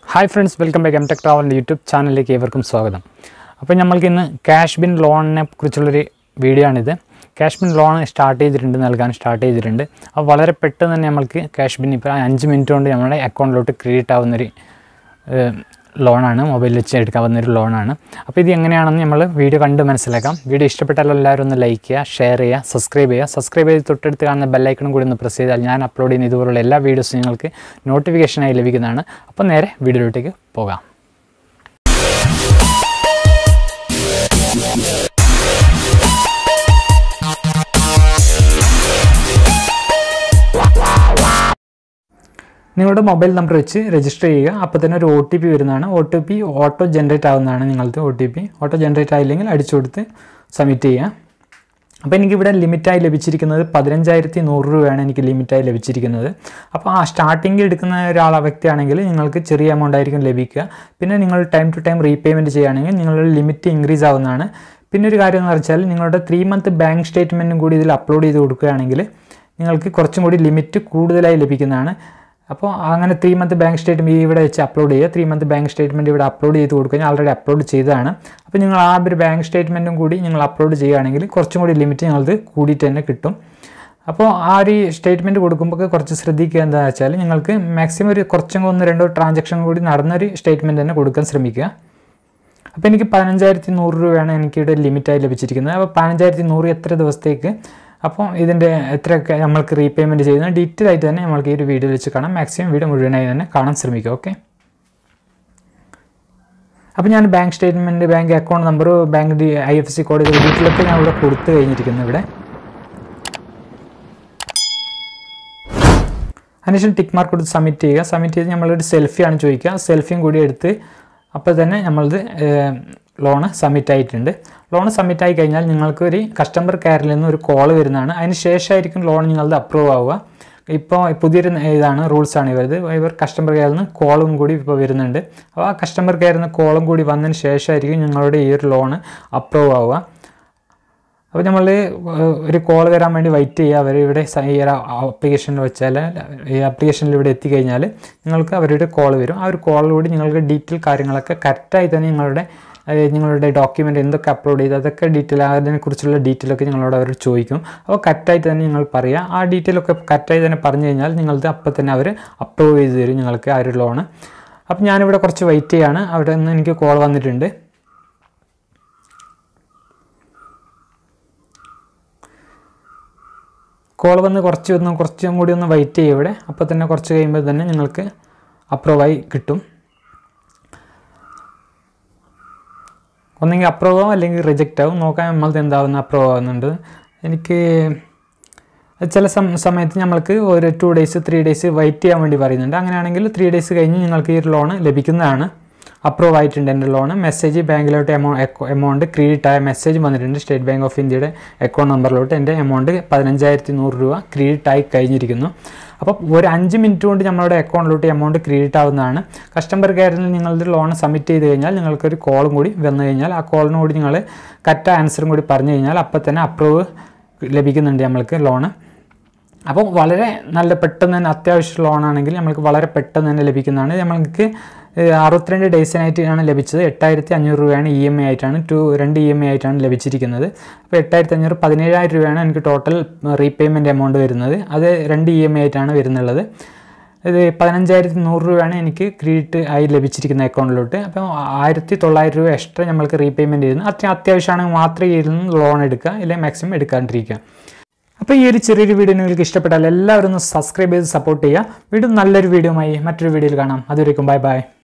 hi friends welcome back M tech ട്രാവലിൻ്റെ YouTube ചാനലിലേക്ക് ഏവർക്കും സ്വാഗതം അപ്പോൾ നമ്മൾക്ക് ഇന്ന് ക്യാഷ് ബിൻ ലോണിനെ കുറിച്ചുള്ളൊരു വീഡിയോ ആണിത് ക്യാഷ് ബിൻ ലോൺ സ്റ്റാർട്ട് ചെയ്തിട്ടുണ്ട് നൽകാൻ സ്റ്റാർട്ട് ചെയ്തിട്ടുണ്ട് അപ്പോൾ വളരെ പെട്ടെന്ന് തന്നെ നമ്മൾക്ക് ക്യാഷ് ബിൻ ഇപ്പോൾ അഞ്ച് മിനിറ്റ് കൊണ്ട് നമ്മുടെ അക്കൗണ്ടിലോട്ട് ക്രെഡിറ്റ് ആവുന്നൊരു ഏഹ്, ലോണാണ് മൊബൈലിൽ വെച്ച് എടുക്കാവുന്ന ഒരു ലോണാണ് അപ്പോൾ ഇത് എങ്ങനെയാണെന്ന് നമ്മൾ വീഡിയോ കണ്ട് മനസ്സിലാക്കാം വീഡിയോ ഇഷ്ടപ്പെട്ടാൽ എല്ലാവരും ഒന്ന് ലൈക്ക് ചെയ്യുക ഷെയർ ചെയ്യുക സബ്സ്ക്രൈബ് ചെയ്യുക സബ്സ്ക്രൈബ് ചെയ്ത് തൊട്ടടുത്ത് കാണുന്ന ബെല്ലൈക്കണും കൂടി ഒന്ന് പ്രസ് ചെയ്താൽ ഞാൻ അപ്ലോഡ് ചെയ്യുന്ന ഇതുപോലുള്ള എല്ലാ വീഡിയോസും നിങ്ങൾക്ക് നോട്ടിഫിക്കേഷനായി ലഭിക്കുന്നതാണ് അപ്പോൾ നേരെ വീഡിയോയിലോട്ടേക്ക് പോകാം നിങ്ങളുടെ മൊബൈൽ നമ്പർ വെച്ച് രജിസ്റ്റർ ചെയ്യുക അപ്പോൾ തന്നെ ഒരു ഒ ടി പി വരുന്നതാണ് O T P auto generate ആവുന്നതാണ് നിങ്ങളുടെ O T P auto generate ആയില്ലെങ്കിൽ അടിച്ചു കൊടുത്ത് സബ്മിറ്റ് ചെയ്യുക അപ്പോൾ എനിക്കിവിടെ ലിമിറ്റായി ലഭിച്ചിരിക്കുന്നത് പതിനഞ്ചായിരത്തി നൂറ് രൂപയാണ് എനിക്ക് ലിമിറ്റായി ലഭിച്ചിരിക്കുന്നത് അപ്പോൾ ആ സ്റ്റാർട്ടിങ് എടുക്കുന്ന ഒരാൾ വ്യക്തിയാണെങ്കിൽ നിങ്ങൾക്ക് ചെറിയ എമൗണ്ട് ആയിരിക്കും ലഭിക്കുക പിന്നെ നിങ്ങൾ ടൈം ടു ടൈം റീപേയ്മെൻറ്റ് ചെയ്യുകയാണെങ്കിൽ നിങ്ങളുടെ ലിമിറ്റ് ഇൻക്രീസ് ആവുന്നതാണ് പിന്നെ ഒരു കാര്യം എന്ന് വെച്ചാൽ നിങ്ങളുടെ ത്രീ മന്ത് ബാങ്ക് സ്റ്റേറ്റ്മെൻറ്റും കൂടി ഇതിൽ അപ്ലോഡ് ചെയ്ത് കൊടുക്കുകയാണെങ്കിൽ നിങ്ങൾക്ക് കുറച്ചും കൂടി ലിമിറ്റ് കൂടുതലായി ലഭിക്കുന്നതാണ് അപ്പോൾ അങ്ങനെ ത്രീ മന്ത് ബാങ്ക് സ്റ്റേറ്റ്മെൻറ്റ് ഇവിടെ വെച്ച് അപ്ലോഡ് ചെയ്യുക ത്രീ മന്ത് ബാങ്ക് സ്റ്റേറ്റ്മെൻറ്റ് ഇവിടെ അപ്ലോഡ് ചെയ്ത് കൊടുക്കുക ആൾറെഡി അപ്ലോഡ് ചെയ്തതാണ് അപ്പോൾ നിങ്ങൾ ആ ഒരു ബാങ്ക് സ്റ്റേറ്റ്മെൻറ്റും കൂടി നിങ്ങൾ അപ്ലോഡ് ചെയ്യുകയാണെങ്കിൽ കുറച്ചും കൂടി ലിമിറ്റ് നിങ്ങളത് കൂടിയിട്ട് തന്നെ കിട്ടും അപ്പോൾ ആ ഒരു സ്റ്റേറ്റ്മെൻറ്റ് കൊടുക്കുമ്പോൾ കുറച്ച് ശ്രദ്ധിക്കുക എന്താണെന്ന് വെച്ചാൽ നിങ്ങൾക്ക് മാക്സിമം ഒരു കുറച്ചും ഒന്ന് രണ്ടോ ട്രാൻസാക്ഷൻ കൂടി നടന്നൊരു സ്റ്റേറ്റ്മെൻറ്റ് തന്നെ കൊടുക്കാൻ ശ്രമിക്കുക അപ്പോൾ എനിക്ക് പതിനഞ്ചായിരത്തി നൂറ് രൂപയാണ് എനിക്കിവിടെ ലിമിറ്റായി ലഭിച്ചിരിക്കുന്നത് അപ്പോൾ പതിനഞ്ചായിരത്തി നൂറ് എത്ര ദിവസത്തേക്ക് അപ്പോൾ ഇതിൻ്റെ എത്രയൊക്കെ നമ്മൾക്ക് റീപേയ്മെൻറ്റ് ചെയ്യുന്ന ഡീറ്റെയിൽ ആയിട്ട് തന്നെ നമ്മൾക്ക് ഈ ഒരു വീഡിയോ വെച്ച് കാണാം മാക്സിമം വീഡിയോ മുഴുവനായി തന്നെ കാണാൻ ശ്രമിക്കുക ഓക്കെ അപ്പോൾ ഞാൻ bank statement bank account number bank D I F C code ഇത് ഡീറ്റെയിലൊക്കെ ഞാൻ ഇവിടെ കൊടുത്തു കഴിഞ്ഞിരിക്കുന്നു ഇവിടെ അതിനുശേഷം ടിക്ക് മാർക്ക് കൊടുത്ത് സബ്മിറ്റ് ചെയ്യുക സബ്മിറ്റ് ചെയ്ത് നമ്മളൊരു സെൽഫിയാണ് ചോദിക്കുക സെൽഫിയും കൂടി എടുത്ത് അപ്പോൾ തന്നെ നമ്മളത് ലോണ് സബ്മിറ്റ് ആയിട്ടുണ്ട് ലോൺ സബ്മിറ്റ് ആയി കഴിഞ്ഞാൽ നിങ്ങൾക്ക് ഒരു കസ്റ്റമർ കെയറിൽ നിന്ന് ഒരു കോൾ വരുന്നതാണ് അതിന് ശേഷമായിരിക്കും ലോൺ നിങ്ങളത് അപ്രൂവ് ആവുക ഇപ്പോൾ പുതിയൊരു ഇതാണ് റൂൾസാണ് ഇവരത് ഇവർ കസ്റ്റമർ കെയറിൽ നിന്ന് കോളും കൂടി ഇപ്പോൾ വരുന്നുണ്ട് അപ്പോൾ ആ കസ്റ്റമർ കെയറിൽ നിന്ന് കോളും കൂടി വന്നതിന് ശേഷമായിരിക്കും നിങ്ങളുടെ ഈ ഒരു ലോണ് അപ്രൂവ് ആവുക അപ്പോൾ നമ്മൾ ഒരു കോൾ വരാൻ വേണ്ടി വെയിറ്റ് ചെയ്യുക അവർ ഇവിടെ സ- ഈ ഒരു ആപ്ലിക്കേഷനിൽ വെച്ചാൽ ഈ ആപ്ലിക്കേഷനിൽ ഇവിടെ എത്തിക്കഴിഞ്ഞാൽ നിങ്ങൾക്ക് അവരുടെ കോൾ വരും ആ ഒരു കോളിലൂടെ നിങ്ങൾക്ക് ഡീറ്റെയിൽ കാര്യങ്ങളൊക്കെ കറക്റ്റായി തന്നെ നിങ്ങളുടെ ഏഹ്, നിങ്ങളുടെ ഡോക്യുമെൻ്റ് എന്തൊക്കെ അപ്ലോഡ് ചെയ്ത് അതൊക്കെ ഡീറ്റെയിൽ അതിനെക്കുറിച്ചുള്ള ഡീറ്റെയിൽ ഒക്കെ നിങ്ങളോട് അവർ ചോദിക്കും അപ്പോൾ കറക്റ്റായിട്ട് തന്നെ നിങ്ങൾ പറയുക ആ ഡീറ്റെയിൽ ഒക്കെ കറക്റ്റായി തന്നെ പറഞ്ഞു കഴിഞ്ഞാൽ നിങ്ങളത് അപ്പോൾ തന്നെ അവർ അപ്രൂവ് ചെയ്ത് തരും നിങ്ങൾക്ക് ആ ഒരു ലോണ് അപ്പോൾ ഞാനിവിടെ കുറച്ച് വെയിറ്റ് ചെയ്യാണ് അവിടെ നിന്ന് എനിക്ക് കോൾ വന്നിട്ടുണ്ട് കോൾ വന്ന് കുറച്ച് ഒന്ന് കുറച്ചും കൂടി ഒന്ന് വെയിറ്റ് ചെയ്യും ഇവിടെ അപ്പോൾ തന്നെ കുറച്ച് കഴിയുമ്പോൾ തന്നെ നിങ്ങൾക്ക് അപ്രൂവായി കിട്ടും ഒന്നെങ്കിൽ അപ്രൂവ് ആവും അല്ലെങ്കിൽ റിജക്റ്റ് ആവും നോക്കാൻ നമ്മളത് എന്താവുന്ന അപ്രൂവ് ആവുന്നുണ്ട് എനിക്ക് ചില സം സമയത്ത് നമ്മൾക്ക് ഒരു two days three days wait ചെയ്യാൻ വേണ്ടി പറയുന്നുണ്ട് അങ്ങനെയാണെങ്കിൽ ത്രീ ഡേയ്സ് കഴിഞ്ഞ് നിങ്ങൾക്ക് ഈ ഒരു ലോൺ ലഭിക്കുന്നതാണ് അപ്രൂവ് ആയിട്ടുണ്ട് എൻ്റെ ലോൺ മെസ്സേജ് ബാങ്കിലോട്ട് എമൗ എമൗണ്ട് ക്രെഡിറ്റ് ആയ മെസ്സേജ് വന്നിട്ടുണ്ട് സ്റ്റേറ്റ് ബാങ്ക് ഓഫ് ഇന്ത്യയുടെ അക്കൗണ്ട് നമ്പറിലോട്ട് എൻ്റെ എമൗണ്ട് പതിനഞ്ചായിരത്തി നൂറ് രൂപ ക്രെഡിറ്റ് ആയി കഴിഞ്ഞിരിക്കുന്നു അപ്പോൾ ഒരു അഞ്ച് മിനിറ്റ് കൊണ്ട് നമ്മളുടെ അക്കൗണ്ടിലോട്ട് എമൗണ്ട് ക്രെഡിറ്റ് ആവുന്നതാണ് കസ്റ്റമർ കെയറിൽ നിങ്ങളുടെ ലോൺ സബ്മിറ്റ് ചെയ്ത് കഴിഞ്ഞാൽ നിങ്ങൾക്കൊരു കോളും കൂടി വന്നു കഴിഞ്ഞാൽ ആ കോളിനും കൂടി നിങ്ങൾ കറക്റ്റ് ആൻസറും കൂടി പറഞ്ഞു കഴിഞ്ഞാൽ അപ്പോൾ തന്നെ അപ്രൂവ് ലഭിക്കുന്നുണ്ട് നമ്മൾക്ക് ലോണ് അപ്പോൾ വളരെ നല്ല പെട്ടെന്ന് തന്നെ അത്യാവശ്യ ലോണാണെങ്കിൽ നമ്മൾക്ക് വളരെ പെട്ടെന്ന് തന്നെ ലഭിക്കുന്നതാണ് നമ്മൾക്ക് ഏഹ്, അറുപത്തിരണ്ട് ഡേയ്സിനായിട്ടാണ് ലഭിച്ചത് എട്ടായിരത്തി അഞ്ഞൂറ് രൂപയാണ് ഇ എം ഐ ആയിട്ടാണ് ടു രണ്ട് ഇ എം ഐ ആയിട്ടാണ് ലഭിച്ചിരിക്കുന്നത് അപ്പോൾ എട്ടായിരത്തി അഞ്ഞൂറ് പതിനേഴായിരം രൂപയാണ് എനിക്ക് ടോട്ടൽ റീപേയ്മെൻറ്റ് എമൗണ്ട് വരുന്നത് അത് രണ്ട് ഇ എം ഐ ആയിട്ടാണ് വരുന്നുള്ളത് ഇത് പതിനഞ്ചായിരത്തി നൂറ് രൂപയാണ് എനിക്ക് ക്രെഡിറ്റ് ആയി ലഭിച്ചിരിക്കുന്ന അക്കൗണ്ടിലോട്ട് അപ്പോൾ ആയിരത്തി തൊള്ളായിരം രൂപ എക്സ്ട്രാ നമ്മൾക്ക് റീപേയ്മെൻറ്റ് ചെയ്യുന്നു അത്ര അത്യാവശ്യമാണെങ്കിൽ മാത്രമേ ഇതിൽ നിന്ന് ലോൺ എടുക്കുക അല്ലെങ്കിൽ മാക്സിമം എടുക്കാണ്ടിരിക്കുക അപ്പോൾ ഈ ഒരു ചെറിയൊരു വീഡിയോ നിങ്ങൾക്ക് ഇഷ്ടപ്പെട്ടാൽ എല്ലാവരും ഒന്ന് സബ്സ്ക്രൈബ് ചെയ്ത് സപ്പോർട്ട് ചെയ്യുക വീണ്ടും നല്ലൊരു വീഡിയോ ആയി മറ്റൊരു വീഡിയോയിൽ കാണാം അതുവരേക്കും ബൈ ബൈ